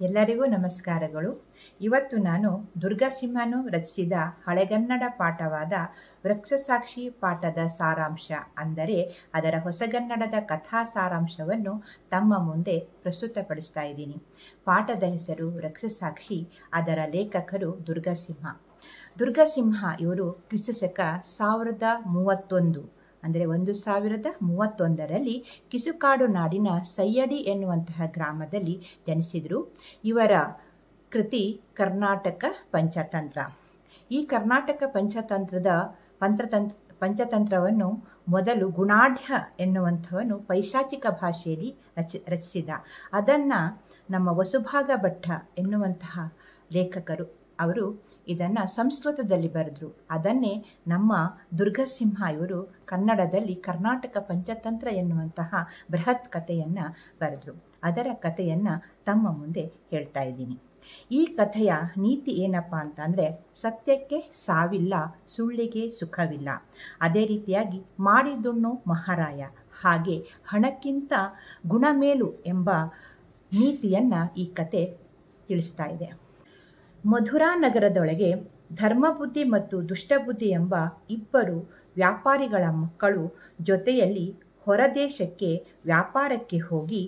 ಎಲ್ಲರಿಗೂ ನಮಸ್ಕಾರಗಳು ಇವತ್ತು ನಾನು ದುರ್ಗಾಸಿಂಹನು ರಚಿಸಿದ ಹಳೆಗನ್ನಡ ಪಾಠವಾದ ವೃಕ್ಷಸಾಕ್ಷಿ ಪಾಠದ ಸಾರಾಂಶ ಅಂದರೆ ಅದರ ಹೊಸಗನ್ನಡದ ಕಥಾ ಸಾರಾಂಶವನ್ನು ತಮ್ಮ ಮುಂದೆ ಪ್ರಸ್ತುತಪಡಿಸ್ತಾ ಇದ್ದೀನಿ ಪಾಠದ ಹೆಸರು ವೃಕ್ಷಸಾಕ್ಷಿ ಅದರ ಲೇಖಕರು ದುರ್ಗಾಸಿಂಹ ದುರ್ಗಾಸಿಂಹ ಇವರು ಕ್ರಿಸ್ತಶಕ ಸಾವಿರದ ಮೂವತ್ತೊಂದು ಅಂದರೆ ಒಂದು ಸಾವಿರದ ಮೂವತ್ತೊಂದರಲ್ಲಿ ಕಿಸುಕಾಡು ನಾಡಿನ ಸಯ್ಯಡಿ ಎನ್ನುವಂತಹ ಗ್ರಾಮದಲ್ಲಿ ಜನಿಸಿದರು ಇವರ ಕೃತಿ ಕರ್ನಾಟಕ ಪಂಚತಂತ್ರ ಈ ಕರ್ನಾಟಕ ಪಂಚತಂತ್ರದ ಪಂತ್ರತಂತ್ರ ಪಂಚತಂತ್ರವನ್ನು ಮೊದಲು ಗುಣಾಢ್ಯ ಎನ್ನುವಂಥವನು ಪೈಶಾಚಿಕ ಭಾಷೆಯಲ್ಲಿ ರಚಿ ರಚಿಸಿದ ಅದನ್ನು ನಮ್ಮ ವಸುಭಾಗ ಭಟ್ಟ ಎನ್ನುವಂತಹ ಲೇಖಕರು ಅವರು ಇದನ್ನು ಸಂಸ್ಕೃತದಲ್ಲಿ ಬರೆದರು ಅದನ್ನೇ ನಮ್ಮ ದುರ್ಗಸಿಂಹ ಇವರು ಕನ್ನಡದಲ್ಲಿ ಕರ್ನಾಟಕ ಪಂಚತಂತ್ರ ಎನ್ನುವಂತಹ ಬೃಹತ್ ಕಥೆಯನ್ನು ಬರೆದರು ಅದರ ಕಥೆಯನ್ನು ತಮ್ಮ ಮುಂದೆ ಹೇಳ್ತಾ ಇದ್ದೀನಿ ಈ ಕಥೆಯ ನೀತಿ ಏನಪ್ಪ ಅಂತಂದರೆ ಸತ್ಯಕ್ಕೆ ಸಾವಿಲ್ಲ ಸುಳ್ಳಿಗೆ ಸುಖವಿಲ್ಲ ಅದೇ ರೀತಿಯಾಗಿ ಮಾಡಿದುಣ್ಣು ಮಹಾರಾಯ ಹಾಗೆ ಹಣಕ್ಕಿಂತ ಗುಣಮೇಲು ಎಂಬ ನೀತಿಯನ್ನು ಈ ಕತೆ ತಿಳಿಸ್ತಾ ಇದೆ ಮಧುರಾ ನಗರದೊಳಗೆ ಧರ್ಮಬುದ್ಧಿ ಮತ್ತು ದುಷ್ಟಬುದ್ಧಿ ಎಂಬ ಇಬ್ಬರು ವ್ಯಾಪಾರಿಗಳ ಮಕ್ಕಳು ಜೊತೆಯಲ್ಲಿ ಹೊರದೇಶಕ್ಕೆ ವ್ಯಾಪಾರಕ್ಕೆ ಹೋಗಿ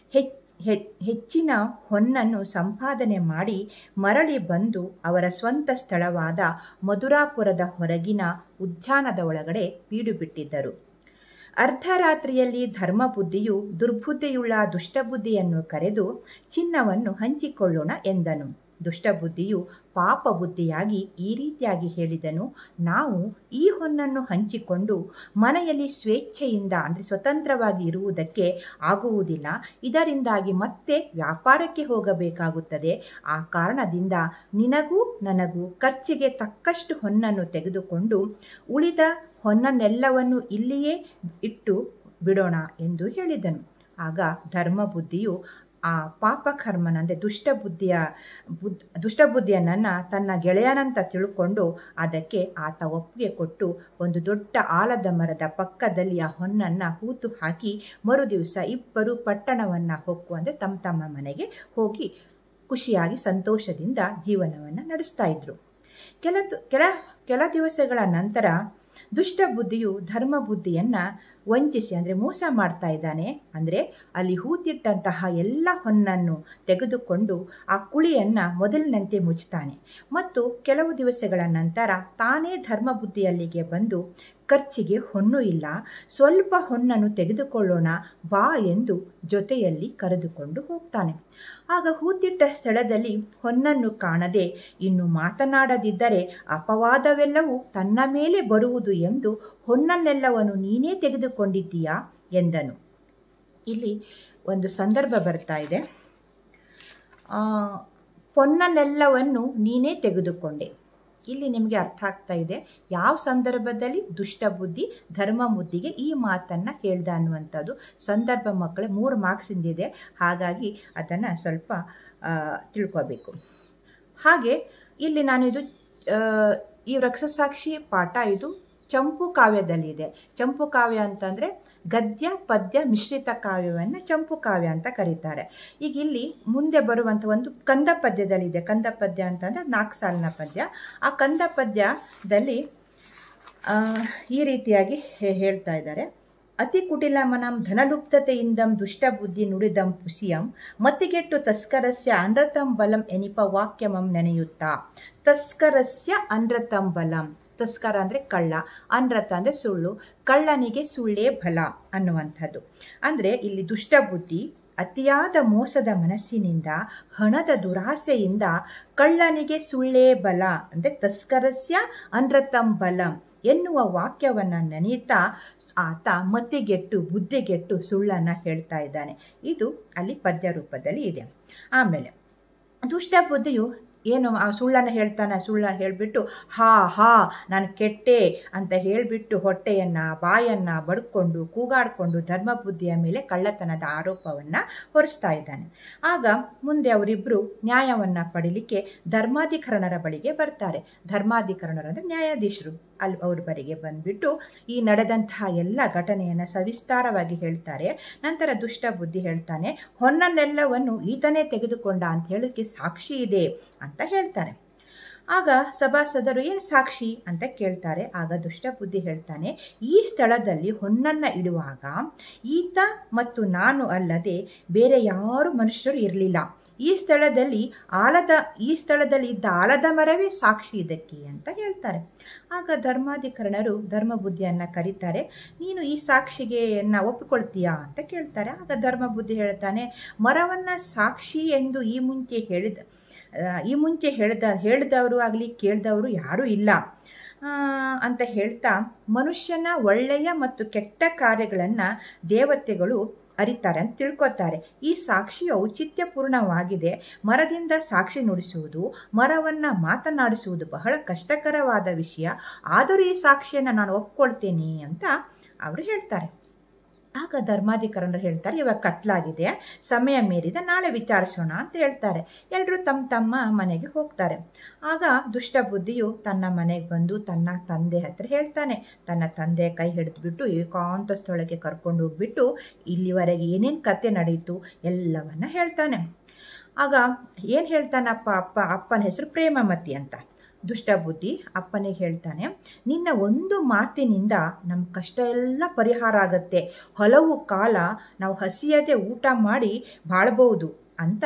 ಹೆಚ್ಚಿನ ಹೊನ್ನನ್ನು ಸಂಪಾದನೆ ಮಾಡಿ ಮರಳಿ ಬಂದು ಅವರ ಸ್ವಂತ ಸ್ಥಳವಾದ ಮಧುರಾಪುರದ ಹೊರಗಿನ ಉದ್ಯಾನದ ಒಳಗಡೆ ಬೀಡು ಬಿಟ್ಟಿದ್ದರು ಅರ್ಧರಾತ್ರಿಯಲ್ಲಿ ಧರ್ಮಬುದ್ಧಿಯು ದುರ್ಬುದ್ಧಿಯುಳ್ಳ ದುಷ್ಟಬುದ್ಧಿಯನ್ನು ಕರೆದು ಚಿನ್ನವನ್ನು ಹಂಚಿಕೊಳ್ಳೋಣ ಎಂದನು ದುಷ್ಟಬುದ್ಧಿಯು ಪಾಪ ಬುದ್ಧಿಯಾಗಿ ಈ ರೀತಿಯಾಗಿ ಹೇಳಿದನು ನಾವು ಈ ಹೊನ್ನನ್ನು ಹಂಚಿಕೊಂಡು ಮನೆಯಲ್ಲಿ ಸ್ವೇಚ್ಛೆಯಿಂದ ಅಂದರೆ ಸ್ವತಂತ್ರವಾಗಿ ಇರುವುದಕ್ಕೆ ಆಗುವುದಿಲ್ಲ ಇದರಿಂದಾಗಿ ಮತ್ತೆ ವ್ಯಾಪಾರಕ್ಕೆ ಹೋಗಬೇಕಾಗುತ್ತದೆ ಆ ಕಾರಣದಿಂದ ನಿನಗೂ ನನಗೂ ಖರ್ಚಿಗೆ ತಕ್ಕಷ್ಟು ಹೊನ್ನನ್ನು ತೆಗೆದುಕೊಂಡು ಉಳಿದ ಹೊನ್ನನ್ನೆಲ್ಲವನ್ನು ಇಲ್ಲಿಯೇ ಇಟ್ಟು ಬಿಡೋಣ ಎಂದು ಹೇಳಿದನು ಆಗ ಧರ್ಮಬುದ್ಧಿಯು ಆ ಪಾಪಕರ್ಮನ ಅಂದರೆ ದುಷ್ಟಬುದ್ಧಿಯ ಬುದ್ ದುಷ್ಟಬುದ್ಧಿಯನ್ನ ತನ್ನ ಗೆಳೆಯನಂತ ತಿಳ್ಕೊಂಡು ಅದಕ್ಕೆ ಆತ ಒಪ್ಪಿಗೆ ಕೊಟ್ಟು ಒಂದು ದೊಡ್ಡ ಆಲದ ಮರದ ಪಕ್ಕದಲ್ಲಿ ಆ ಹೊನ್ನನ್ನು ಹೂತು ಹಾಕಿ ಮರು ದಿವಸ ಇಬ್ಬರು ಪಟ್ಟಣವನ್ನು ಹೊಕ್ಕು ಅಂದರೆ ತಮ್ಮ ತಮ್ಮ ಮನೆಗೆ ಹೋಗಿ ಖುಷಿಯಾಗಿ ಸಂತೋಷದಿಂದ ಜೀವನವನ್ನು ನಡೆಸ್ತಾ ಇದ್ರು ಕೆಲ ಕೆಲ ಕೆಲ ದಿವಸಗಳ ನಂತರ ದುಷ್ಟ ಬುದ್ಧಿಯು ಧರ್ಮ ಬುದ್ಧಿಯನ್ನು ವಂಚಿಸಿ ಅಂದರೆ ಮೋಸ ಮಾಡ್ತಾ ಇದ್ದಾನೆ ಅಂದರೆ ಅಲ್ಲಿ ಹೂತಿಟ್ಟಂತಹ ಎಲ್ಲ ಹೊನ್ನನ್ನು ತೆಗೆದುಕೊಂಡು ಆ ಕುಳಿಯನ್ನು ಮೊದಲಿನಂತೆ ಮುಚ್ಚುತ್ತಾನೆ ಮತ್ತು ಕೆಲವು ದಿವಸಗಳ ನಂತರ ತಾನೇ ಧರ್ಮ ಬುದ್ಧಿಯಲ್ಲಿಗೆ ಬಂದು ಖರ್ಚಿಗೆ ಹೊನ್ನು ಇಲ್ಲ ಸ್ವಲ್ಪ ಹೊನ್ನನ್ನು ತೆಗೆದುಕೊಳ್ಳೋಣ ಬಾ ಎಂದು ಜೊತೆಯಲ್ಲಿ ಕರೆದುಕೊಂಡು ಹೋಗ್ತಾನೆ ಆಗ ಹೂತಿಟ್ಟ ಸ್ಥಳದಲ್ಲಿ ಹೊನ್ನನ್ನು ಕಾಣದೆ ಇನ್ನು ಮಾತನಾಡದಿದ್ದರೆ ಅಪವಾದವೆಲ್ಲವೂ ತನ್ನ ಮೇಲೆ ಬರುವುದು ಎಂದು ಹೊನ್ನನ್ನೆಲ್ಲವನ್ನು ನೀನೇ ತೆಗೆದುಕೊಂಡಿದ್ದೀಯಾ ಎಂದನು ಇಲ್ಲಿ ಒಂದು ಸಂದರ್ಭ ಬರ್ತಾ ಇದೆ ಪೊನ್ನನ್ನೆಲ್ಲವನ್ನು ನೀನೇ ತೆಗೆದುಕೊಂಡೆ ಇಲ್ಲಿ ನಿಮಗೆ ಅರ್ಥ ಆಗ್ತಾ ಇದೆ ಯಾವ ಸಂದರ್ಭದಲ್ಲಿ ದುಷ್ಟ ಬುದ್ಧಿ ಧರ್ಮ ಬುದ್ಧಿಗೆ ಈ ಮಾತನ್ನು ಹೇಳ್ದ ಅನ್ನುವಂಥದ್ದು ಸಂದರ್ಭ ಮಕ್ಕಳು ಮೂರು ಮಾರ್ಕ್ಸಿಂದಿದೆ ಹಾಗಾಗಿ ಅದನ್ನು ಸ್ವಲ್ಪ ತಿಳ್ಕೋಬೇಕು ಹಾಗೆ ಇಲ್ಲಿ ನಾನು ಇದು ಈ ವೃಕ್ಷಸಾಕ್ಷಿ ಪಾಠ ಇದು ಚಂಪು ಕಾವ್ಯದಲ್ಲಿದೆ ಚಂಪು ಕಾವ್ಯ ಅಂತಂದರೆ ಗದ್ಯ ಪದ್ಯ ಮಿಶ್ರಿತ ಕಾವ್ಯವನ್ನು ಚಂಪು ಕಾವ್ಯ ಅಂತ ಕರೀತಾರೆ ಈಗ ಇಲ್ಲಿ ಮುಂದೆ ಬರುವಂಥ ಒಂದು ಕಂದ ಪದ್ಯದಲ್ಲಿದೆ ಕಂದ ಪದ್ಯ ಅಂತಂದರೆ ನಾಲ್ಕು ಸಾಲಿನ ಪದ್ಯ ಆ ಕಂದ ಪದ್ಯದಲ್ಲಿ ಈ ರೀತಿಯಾಗಿ ಹೇಳ್ತಾ ಇದ್ದಾರೆ ಅತಿ ಕುಟಿಲಮನಂ ಧನಲುಪ್ತತೆಯಿಂದಂ ದುಷ್ಟಬುದ್ಧಿ ನುಡಿದಂ ಪುಸಿಯಂ ಮತ್ತಿಗೆಟ್ಟು ತಸ್ಕರಸ್ಯ ಅನೃತಂ ಬಲಂ ಎನಿಪ ವಾಕ್ಯಮಂ ನೆನೆಯುತ್ತಾ ತಸ್ಕರಸ್ಯ ಅನೃತಂ ಬಲಂ ತಸ್ಕರ ಅಂದರೆ ಕಳ್ಳ ಅನೃತ ಅಂದರೆ ಸುಳ್ಳು ಕಳ್ಳನಿಗೆ ಸುಳ್ಳೇ ಬಲ ಅನ್ನುವಂಥದ್ದು ಅಂದರೆ ಇಲ್ಲಿ ದುಷ್ಟಬುದ್ಧಿ ಅತಿಯಾದ ಮೋಸದ ಮನಸ್ಸಿನಿಂದ ಹಣದ ದುರಾಸೆಯಿಂದ ಕಳ್ಳನಿಗೆ ಸುಳ್ಳೇ ಬಲ ಅಂದರೆ ತಸ್ಕರಸ್ಯ ಅನೃತಂ ಬಲಂ ಎನ್ನುವ ವಾಕ್ಯವನ್ನು ನೆನೆಯುತ್ತಾ ಆತ ಮತಿಗೆಟ್ಟು ಬುದ್ಧಿಗೆಟ್ಟು ಸುಳ್ಳನ್ನು ಹೇಳ್ತಾ ಇದ್ದಾನೆ ಇದು ಅಲ್ಲಿ ಪದ್ಯ ರೂಪದಲ್ಲಿ ಇದೆ ಆಮೇಲೆ ದುಷ್ಟ ಬುದ್ಧಿಯು ಏನು ಆ ಸುಳ್ಳನ್ನು ಹೇಳ್ತಾನೆ ಸುಳ್ಳನ್ನು ಹೇಳಿಬಿಟ್ಟು ಹಾ ಹಾ ನಾನು ಕೆಟ್ಟೆ ಅಂತ ಹೇಳಿಬಿಟ್ಟು ಹೊಟ್ಟೆಯನ್ನು ಬಾಯನ್ನು ಬಡ್ಕೊಂಡು ಕೂಗಾಡಿಕೊಂಡು ಧರ್ಮಬುದ್ಧಿಯ ಮೇಲೆ ಕಳ್ಳತನದ ಆರೋಪವನ್ನು ಹೊರಿಸ್ತಾ ಇದ್ದಾನೆ ಆಗ ಮುಂದೆ ಅವರಿಬ್ಬರು ನ್ಯಾಯವನ್ನು ಪಡೀಲಿಕ್ಕೆ ಧರ್ಮಾಧಿಕರಣರ ಬಳಿಗೆ ಬರ್ತಾರೆ ಧರ್ಮಾಧಿಕರಣರು ಅಂದರೆ ನ್ಯಾಯಾಧೀಶರು ಅಲ್ಲಿ ಅವ್ರ ಬರಿಗೆ ಬಂದುಬಿಟ್ಟು ಈ ನಡೆದಂತಹ ಎಲ್ಲ ಘಟನೆಯನ್ನು ಸವಿಸ್ತಾರವಾಗಿ ಹೇಳ್ತಾರೆ ನಂತರ ದುಷ್ಟ ಬುದ್ಧಿ ಹೇಳ್ತಾನೆ ಹೊನ್ನನ್ನೆಲ್ಲವನ್ನು ಈತನೇ ತೆಗೆದುಕೊಂಡ ಅಂತ ಹೇಳೋಕ್ಕೆ ಸಾಕ್ಷಿ ಇದೆ ಅಂತ ಹೇಳ್ತಾರೆ ಆಗ ಸಭಾಸದರು ಏನು ಸಾಕ್ಷಿ ಅಂತ ಕೇಳ್ತಾರೆ ಆಗ ದುಷ್ಟ ಬುದ್ಧಿ ಹೇಳ್ತಾನೆ ಈ ಸ್ಥಳದಲ್ಲಿ ಹೊನ್ನನ್ನು ಇಡುವಾಗ ಈತ ಮತ್ತು ನಾನು ಅಲ್ಲದೆ ಬೇರೆ ಯಾರು ಮನುಷ್ಯರು ಇರಲಿಲ್ಲ ಈ ಸ್ಥಳದಲ್ಲಿ ಆಲದ ಈ ಸ್ಥಳದಲ್ಲಿ ಇದ್ದ ಆಲದ ಮರವೇ ಸಾಕ್ಷಿ ಇದಕ್ಕೆ ಅಂತ ಹೇಳ್ತಾರೆ ಆಗ ಧರ್ಮಾಧಿಕರಣರು ಧರ್ಮ ಬುದ್ಧಿಯನ್ನು ಕರೀತಾರೆ ನೀನು ಈ ಸಾಕ್ಷಿಗೆ ನ ಒಪ್ಪಿಕೊಳ್ತೀಯಾ ಅಂತ ಕೇಳ್ತಾರೆ ಆಗ ಧರ್ಮ ಬುದ್ಧಿ ಹೇಳ್ತಾನೆ ಮರವನ್ನು ಸಾಕ್ಷಿ ಎಂದು ಈ ಮುಂಚೆ ಹೇಳಿದ ಈ ಮುಂಚೆ ಹೇಳ್ದ ಹೇಳಿದವರು ಆಗಲಿ ಕೇಳಿದವರು ಯಾರೂ ಇಲ್ಲ ಅಂತ ಹೇಳ್ತಾ ಮನುಷ್ಯನ ಒಳ್ಳೆಯ ಮತ್ತು ಕೆಟ್ಟ ಕಾರ್ಯಗಳನ್ನು ದೇವತೆಗಳು ಅರಿತಾರೆ ಅಂತ ತಿಳ್ಕೊತಾರೆ ಈ ಸಾಕ್ಷಿಯು ಔಚಿತ್ಯಪೂರ್ಣವಾಗಿದೆ ಮರದಿಂದ ಸಾಕ್ಷಿ ನುಡಿಸುವುದು ಮರವನ್ನು ಮಾತನಾಡಿಸುವುದು ಬಹಳ ಕಷ್ಟಕರವಾದ ವಿಷಯ ಆದರೂ ಈ ಸಾಕ್ಷಿಯನ್ನು ನಾನು ಒಪ್ಕೊಳ್ತೇನೆ ಅಂತ ಅವರು ಹೇಳ್ತಾರೆ ಆಗ ಧರ್ಮಾಧಿಕರಣರು ಹೇಳ್ತಾರೆ ಇವಾಗ ಕತ್ಲಾಗಿದೆ ಸಮಯ ಮೀರಿದ ನಾಳೆ ವಿಚಾರಿಸೋಣ ಅಂತ ಹೇಳ್ತಾರೆ ಎಲ್ಲರೂ ತಮ್ಮ ತಮ್ಮ ಮನೆಗೆ ಹೋಗ್ತಾರೆ ಆಗ ದುಷ್ಟ ಬುದ್ಧಿಯು ತನ್ನ ಮನೆಗೆ ಬಂದು ತನ್ನ ತಂದೆ ಹತ್ರ ಹೇಳ್ತಾನೆ ತನ್ನ ತಂದೆ ಕೈ ಹಿಡಿದ್ಬಿಟ್ಟು ಏಕಾಂತ ಸ್ಥಳಕ್ಕೆ ಕರ್ಕೊಂಡು ಹೋಗ್ಬಿಟ್ಟು ಇಲ್ಲಿವರೆಗೆ ಏನೇನು ಕತೆ ನಡೀತು ಎಲ್ಲವನ್ನ ಹೇಳ್ತಾನೆ ಆಗ ಏನು ಹೇಳ್ತಾನಪ್ಪ ಅಪ್ಪ ಅಪ್ಪನ ಹೆಸರು ಪ್ರೇಮಮತಿ ಅಂತ ದುಷ್ಟ ಬುದ್ಧಿ ಅಪ್ಪನಿಗೆ ಹೇಳ್ತಾನೆ ನಿನ್ನ ಒಂದು ಮಾತಿನಿಂದ ನಮ್ಮ ಕಷ್ಟ ಎಲ್ಲ ಪರಿಹಾರ ಆಗುತ್ತೆ ಹಲವು ಕಾಲ ನಾವು ಹಸಿಯದೆ ಊಟ ಮಾಡಿ ಬಾಳ್ಬೋದು ಅಂತ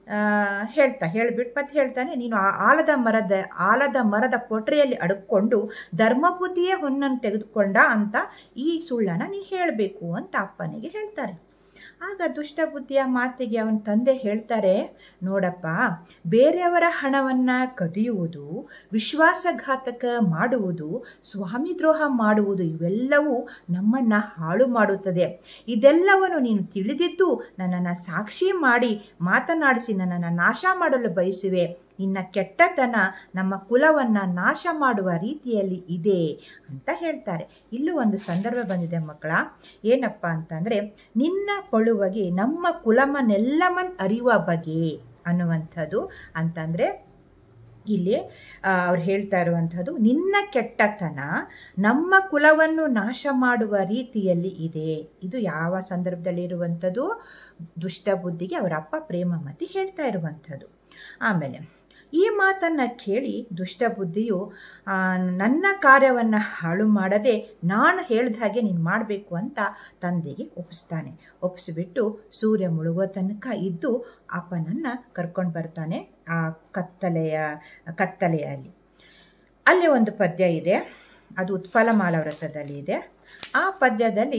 ಹೇಳ್ತಾ ಹೇಳ್ಬಿಟ್ಟು ಮತ್ತೆ ಹೇಳ್ತಾನೆ ನೀನು ಆ ಆಲದ ಮರದ ಆಲದ ಮರದ ಪೊಟ್ರೆಯಲ್ಲಿ ಅಡಕ್ಕೊಂಡು ಧರ್ಮ ಬುದ್ಧಿಯೇ ಹೊನ್ನನ್ನು ತೆಗೆದುಕೊಂಡ ಅಂತ ಈ ಸುಳ್ಳನ್ನು ನೀನು ಹೇಳಬೇಕು ಅಂತ ಅಪ್ಪನಿಗೆ ಹೇಳ್ತಾರೆ ಆಗ ದುಷ್ಟ ಬುದ್ಧಿಯ ಮಾತಿಗೆ ಅವನ ತಂದೆ ಹೇಳ್ತಾರೆ ನೋಡಪ್ಪ ಬೇರೆಯವರ ಹಣವನ್ನು ಕದಿಯುವುದು ವಿಶ್ವಾಸಘಾತಕ ಮಾಡುವುದು ಸ್ವಾಮಿ ದ್ರೋಹ ಮಾಡುವುದು ಇವೆಲ್ಲವೂ ನಮ್ಮನ್ನು ಹಾಳು ಮಾಡುತ್ತದೆ ಇದೆಲ್ಲವನ್ನು ನೀನು ತಿಳಿದಿದ್ದು ನನ್ನನ್ನು ಸಾಕ್ಷಿ ಮಾಡಿ ಮಾತನಾಡಿಸಿ ನನ್ನನ್ನು ನಾಶ ಮಾಡಲು ಬಯಸುವೆ ನಿನ್ನ ಕೆಟ್ಟತನ ನಮ್ಮ ಕುಲವನ್ನು ನಾಶ ಮಾಡುವ ರೀತಿಯಲ್ಲಿ ಇದೆ ಅಂತ ಹೇಳ್ತಾರೆ ಇಲ್ಲೂ ಒಂದು ಸಂದರ್ಭ ಬಂದಿದೆ ಮಕ್ಕಳ ಏನಪ್ಪ ಅಂತಂದರೆ ನಿನ್ನ ಪಳುವಗೆ ನಮ್ಮ ಕುಲಮನೆಲ್ಲಮನ್ ಅರಿಯುವ ಬಗೆ ಅನ್ನುವಂಥದ್ದು ಅಂತಂದರೆ ಇಲ್ಲಿ ಅವ್ರು ಹೇಳ್ತಾ ಇರುವಂಥದ್ದು ನಿನ್ನ ಕೆಟ್ಟತನ ನಮ್ಮ ಕುಲವನ್ನು ನಾಶ ಮಾಡುವ ರೀತಿಯಲ್ಲಿ ಇದೆ ಇದು ಯಾವ ಸಂದರ್ಭದಲ್ಲಿ ಇರುವಂಥದ್ದು ದುಷ್ಟ ಬುದ್ಧಿಗೆ ಅವರ ಅಪ್ಪ ಪ್ರೇಮಮತಿ ಹೇಳ್ತಾ ಇರುವಂಥದ್ದು ಆಮೇಲೆ ಈ ಮಾತನ್ನು ಕೇಳಿ ದುಷ್ಟ ಬುದ್ಧಿಯು ನನ್ನ ಕಾರ್ಯವನ್ನು ಹಾಳು ಮಾಡದೆ ನಾನು ಹೇಳಿದ ಹಾಗೆ ನೀನು ಮಾಡಬೇಕು ಅಂತ ತಂದೆಗೆ ಒಪ್ಪಿಸ್ತಾನೆ ಒಪ್ಪಿಸ್ಬಿಟ್ಟು ಸೂರ್ಯ ಮುಳುಗುವ ತನಕ ಇದ್ದು ಅಪ್ಪನನ್ನು ಕರ್ಕೊಂಡು ಬರ್ತಾನೆ ಆ ಕತ್ತಲೆಯ ಕತ್ತಲೆಯಲ್ಲಿ ಅಲ್ಲಿ ಒಂದು ಪದ್ಯ ಇದೆ ಅದು ಉತ್ಪಲಮಾಲ ವ್ರತದಲ್ಲಿ ಇದೆ ಆ ಪದ್ಯದಲ್ಲಿ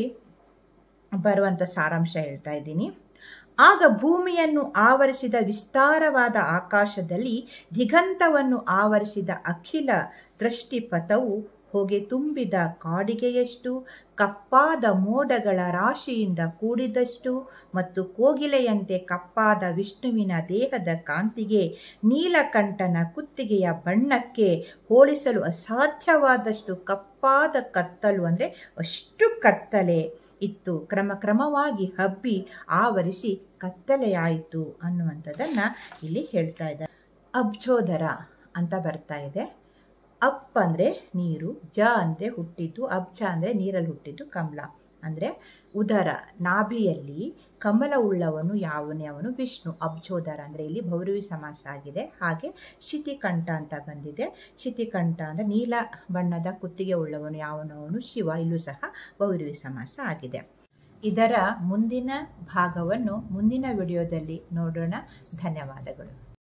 ಬರುವಂಥ ಸಾರಾಂಶ ಹೇಳ್ತಾ ಇದ್ದೀನಿ ಆಗ ಭೂಮಿಯನ್ನು ಆವರಿಸಿದ ವಿಸ್ತಾರವಾದ ಆಕಾಶದಲ್ಲಿ ದಿಗಂತವನ್ನು ಆವರಿಸಿದ ಅಖಿಲ ದೃಷ್ಟಿಪಥವು ಹೊಗೆ ತುಂಬಿದ ಕಾಡಿಗೆಯಷ್ಟು ಕಪ್ಪಾದ ಮೋಡಗಳ ರಾಶಿಯಿಂದ ಕೂಡಿದಷ್ಟು ಮತ್ತು ಕೋಗಿಲೆಯಂತೆ ಕಪ್ಪಾದ ವಿಷ್ಣುವಿನ ದೇಹದ ಕಾಂತಿಗೆ ನೀಲಕಂಠನ ಕುತ್ತಿಗೆಯ ಬಣ್ಣಕ್ಕೆ ಹೋಲಿಸಲು ಅಸಾಧ್ಯವಾದಷ್ಟು ಕಪ್ಪಾದ ಕತ್ತಲು ಅಂದರೆ ಅಷ್ಟು ಕತ್ತಲೆ ಇತ್ತು ಕ್ರಮ ಕ್ರಮವಾಗಿ ಹಬ್ಬಿ ಆವರಿಸಿ ಕತ್ತಲೆಯಾಯಿತು ಅನ್ನುವಂಥದ್ದನ್ನು ಇಲ್ಲಿ ಹೇಳ್ತಾ ಇದ್ದಾರೆ ಅಬ್ಜೋದರ ಅಂತ ಬರ್ತಾ ಇದೆ ಅಪ್ ಅಂದರೆ ನೀರು ಜ ಅಂದರೆ ಹುಟ್ಟಿದ್ದು ಅಬ್ಜ ಅಂದರೆ ನೀರಲ್ಲಿ ಹುಟ್ಟಿದ್ದು ಕಮಲ ಅಂದರೆ ಉದರ ನಾಭಿಯಲ್ಲಿ ಕಮಲ ಉಳ್ಳವನು ಯಾವನೇ ಅವನು ವಿಷ್ಣು ಅಬ್ಜೋದರ ಅಂದರೆ ಇಲ್ಲಿ ಭೌರವಿ ಸಮಾಸ ಆಗಿದೆ ಹಾಗೆ ಶಿತಿಕಂಠ ಅಂತ ಬಂದಿದೆ ಶಿತಿಕಂಠ ಅಂದರೆ ನೀಲ ಬಣ್ಣದ ಕುತ್ತಿಗೆ ಉಳ್ಳವನು ಯಾವನವನು ಶಿವ ಇಲ್ಲೂ ಸಹ ಭೌರವಿ ಸಮಾಸ ಆಗಿದೆ ಇದರ ಮುಂದಿನ ಭಾಗವನ್ನು ಮುಂದಿನ ವಿಡಿಯೋದಲ್ಲಿ ನೋಡೋಣ ಧನ್ಯವಾದಗಳು